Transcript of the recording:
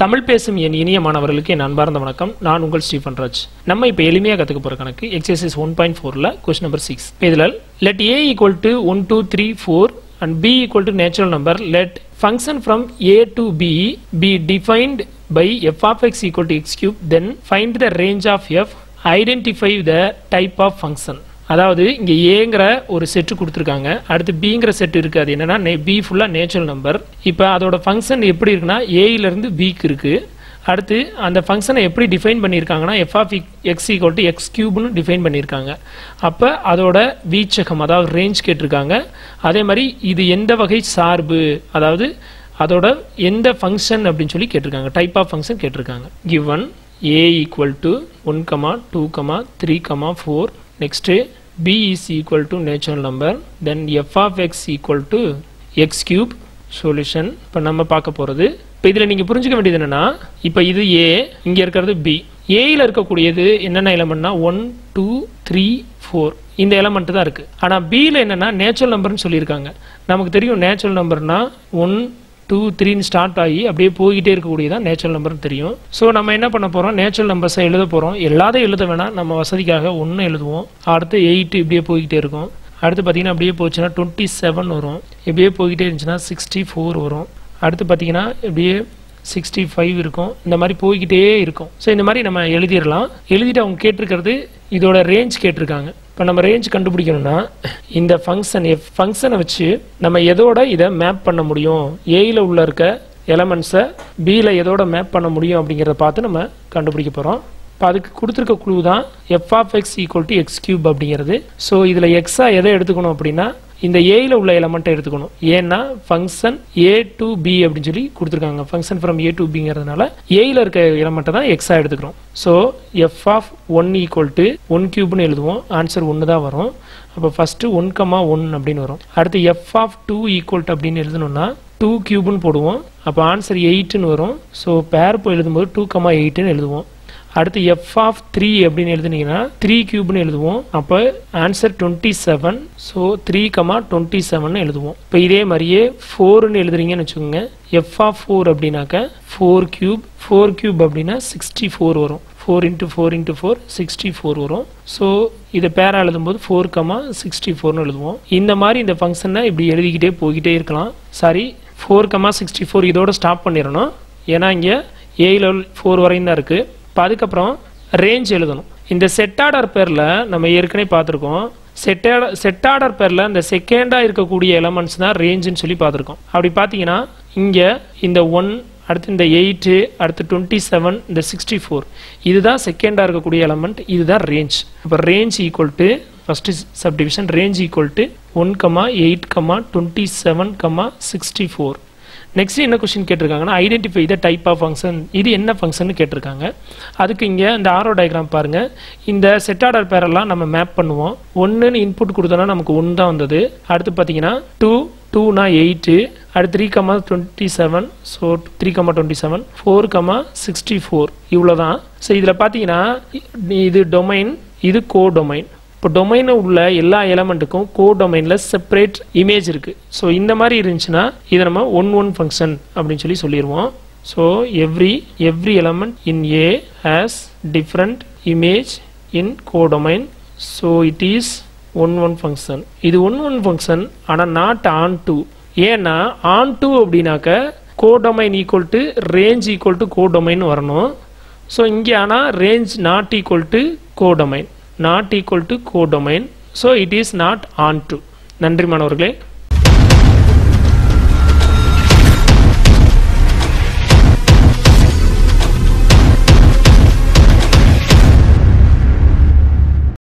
தமிழ் பேசும் என் இனிய மாணவர்களுக்கு என் அன்பார்ந்த வணக்கம் நான் உங்கள் ஸ்டீஃபன் ராஜ் நம்ம இப்போ எளிமையாக கற்றுக்க போகிற கணக்கு எக்ஸசைஸ் ஒன் பாயிண்ட் ஃபோரில் கொஸ்டின் நம்பர் சிக்ஸ் இதில் let A equal to one two three four and B equal to natural number let function from A to B B defined by f of x equal to x cube then find the range of f identify the type of function அதாவது இங்கே ஏங்கிற ஒரு set கொடுத்துருக்காங்க அடுத்து பிங்கிற set இருக்குது அது என்னன்னா பி ஃபுல்லாக நேச்சுரல் நம்பர் இப்போ அதோட ஃபங்க்ஷன் எப்படி இருக்குன்னா ஏயிலேருந்து பிக்கு இருக்குது அடுத்து அந்த ஃபங்க்ஷனை எப்படி டிஃபைன் பண்ணியிருக்காங்கன்னா f of x equal to x கியூப்னு டிஃபைன் பண்ணியிருக்காங்க அப்போ அதோட வீச்சகம் அதாவது ரேஞ்ச் கேட்டிருக்காங்க அதே மாதிரி இது எந்த வகை சார்பு அதாவது அதோட எந்த ஃபங்க்ஷன் அப்படின்னு சொல்லி கேட்டிருக்காங்க டைப் ஆஃப் ஃபங்க்ஷன் கேட்டிருக்காங்க given A equal to one comma two comma three comma four next b is equal to natural number then f of x equal to x cube solution இப்போ நம்ம பார்க்க போகிறது இப்போ இதில் நீங்கள் புரிஞ்சுக்க வேண்டியது என்னென்னா இப்போ இது a இங்கே இருக்கிறது b ஏயில் இருக்கக்கூடியது என்னென்ன எலமெண்ட்னா ஒன் டூ த்ரீ ஃபோர் இந்த எலமெண்ட் தான் இருக்குது ஆனால் பியில் என்னென்னா நேச்சுரல் நம்பர்னு சொல்லியிருக்காங்க நமக்கு தெரியும் நேச்சுரல் நம்பர்னா ஒன் டூ த்ரீன்னு ஸ்டார்ட் ஆகி அப்படியே போய்கிட்டே இருக்கக்கூடியதான் நேச்சுரல் நம்பர்னு தெரியும் ஸோ நம்ம என்ன பண்ண போகிறோம் நேச்சுரல் நம்பர்ஸை எழுத போகிறோம் எல்லாத்தையும் எழுத வேணாம் நம்ம வசதிக்காக ஒன்று எழுதுவோம் அடுத்து எயிட் இப்படியே போய்கிட்டே இருக்கும் அடுத்து பார்த்தீங்கன்னா அப்படியே போச்சுன்னா டுவெண்ட்டி செவன் வரும் இப்படியே போய்கிட்டே இருந்துச்சுன்னா சிக்ஸ்டி ஃபோர் வரும் அடுத்து பார்த்தீங்கன்னா இப்படியே சிக்ஸ்டி ஃபைவ் இருக்கும் இந்த மாதிரி போய்கிட்டே இருக்கும் ஸோ இந்த மாதிரி நம்ம எழுதிடலாம் எழுதிட்டு அவங்க கேட்டிருக்கிறது இதோட ரேஞ்ச் கேட்டிருக்காங்க இப்போ நம்ம ரேஞ்ச் கண்டுபிடிக்கணும்னா இந்த ஃபங்க்ஷன் எஃப் ஃபங்க்ஷனை வச்சு நம்ம எதோட இதை மேப் பண்ண முடியும் ஏயில் உள்ள இருக்க எலமெண்ட்ஸை பியில் எதோட மேப் பண்ண முடியும் அப்படிங்கிறத பார்த்து நம்ம கண்டுபிடிக்க போகிறோம் இப்போ அதுக்கு கொடுத்துருக்க குழு தான் f of x equal to x cube அப்படிங்கிறது ஸோ இதில் எக்ஸா எதை எடுத்துக்கணும் அப்படின்னா இந்த ஏயில் உள்ள எலமெண்ட்டை எடுத்துக்கணும் ஏன்னா ஃபங்க்ஷன் ஏ டு பி அப்படின்னு சொல்லி கொடுத்துருக்காங்க ஃபங்க்ஷன் ஃப்ரம் ஏ டு பிங்கிறதுனால ஏயில் இருக்க எலமெண்ட்டை தான் எக்ஸா எடுத்துக்கிறோம் so f of one equal to one கியூப்னு எழுதுவோம் ஆன்சர் ஒன்று தான் வரும் அப்போ ஃபஸ்ட்டு ஒன் கமா ஒன் அப்படின்னு வரும் அடுத்து f of two equal to அப்படின்னு எழுதணும்னா டூ கியூப்னு போடுவோம் அப்போ ஆன்சர் எயிட்டுன்னு வரும் ஸோ பேர் போய் எழுதும்போது டூ கமா எயிட்டுன்னு எழுதுவோம் அடுத்து எஃப் ஆஃப் த்ரீ அப்படின்னு எழுதுனீங்கன்னா த்ரீ கியூப்னு எழுதுவோம் அப்போ answer twenty seven so three comma twenty seven எழுதுவோம் இப்போ இதே மாதிரியே ஃபோர்னு எழுதுறீங்கன்னு வச்சுக்கோங்க எஃப் ஆஃப் ஃபோர் அப்படின்னாக்க ஃபோர் கியூப் ஃபோர் கியூப் அப்படின்னா சிக்ஸ்டி ஃபோர் வரும் four into four into four sixty four வரும் ஸோ இதை பேரா எழுதும்போது ஃபோர் கமா சிக்ஸ்டி ஃபோர்னு எழுதுவோம் இந்த மாதிரி இந்த ஃபங்க்ஷனை இப்படி எழுதிக்கிட்டே போய்கிட்டே இருக்கலாம் sorry four comma sixty four இதோட ஸ்டாப் பண்ணிடணும் ஏன்னா இங்கே ஏயில் ஃபோர் வரையும் தான் இருக்குது இப்போ அதுக்கப்புறம் ரேஞ்ச் எழுதணும் இந்த செட் ஆர்டர் பேரில் நம்ம ஏற்கனவே பார்த்துருக்கோம் செட் ஆர்டர் செட் ஆர்டர் பேரில் இந்த செகண்டாக இருக்கக்கூடிய எலமெண்ட்ஸ் தான் ரேஞ்சுன்னு சொல்லி பார்த்துருக்கோம் அப்படி பார்த்தீங்கன்னா இங்கே இந்த ஒன் அடுத்து இந்த எயிட்டு அடுத்து டுவெண்ட்டி செவன் இந்த சிக்ஸ்டி ஃபோர் இதுதான் செகண்டாக இருக்கக்கூடிய எலமெண்ட் இதுதான் ரேஞ்ச் இப்போ range equal to first subdivision range equal to one comma eight comma twenty seven comma sixty four next என்ன கொஸ்டின் கேட்டிருக்காங்கன்னா identify the type of function இது என்ன ஃபங்க்ஷன் கேட்டிருக்காங்க அதுக்கு இங்கே இந்த ஆரோ டயக்ராம் பாருங்க இந்த செட் ஆர்டர் பேரெல்லாம் நம்ம மேப் பண்ணுவோம் ஒன்றுன்னு இன்புட் கொடுத்தோன்னா நமக்கு ஒன்று தான் வந்தது அடுத்து பார்த்தீங்கன்னா டூ டூனா எயிட்டு அடுத்து three comma twenty seven so three comma twenty seven four comma sixty four இவ்வளோ தான் ஸோ இதில் பார்த்தீங்கன்னா இது டொமைன் இது கோ டொமைன் இப்போ டொமைனை உள்ள எல்லா எலமெண்ட்டுக்கும் கோ டொமைனில் செப்பரேட் இமேஜ் இருக்குது ஸோ இந்த மாதிரி இருந்துச்சுன்னா இதை நம்ம ஒன் ஒன் ஃபங்க்ஷன் அப்படின்னு சொல்லி சொல்லிடுவோம் so every every element in A has different image in codomain so it is one one function இது ஒன் ஒன் ஃபங்க்ஷன் ஆனால் நாட் ஆன் டூ ஏன்னா ஆன் டூ அப்படின்னாக்க codomain equal to range equal to codomain வரணும் so இங்கே ஆனால் range not equal to codomain not equal to codomain so it is not on to நன்றி மாணவர்களே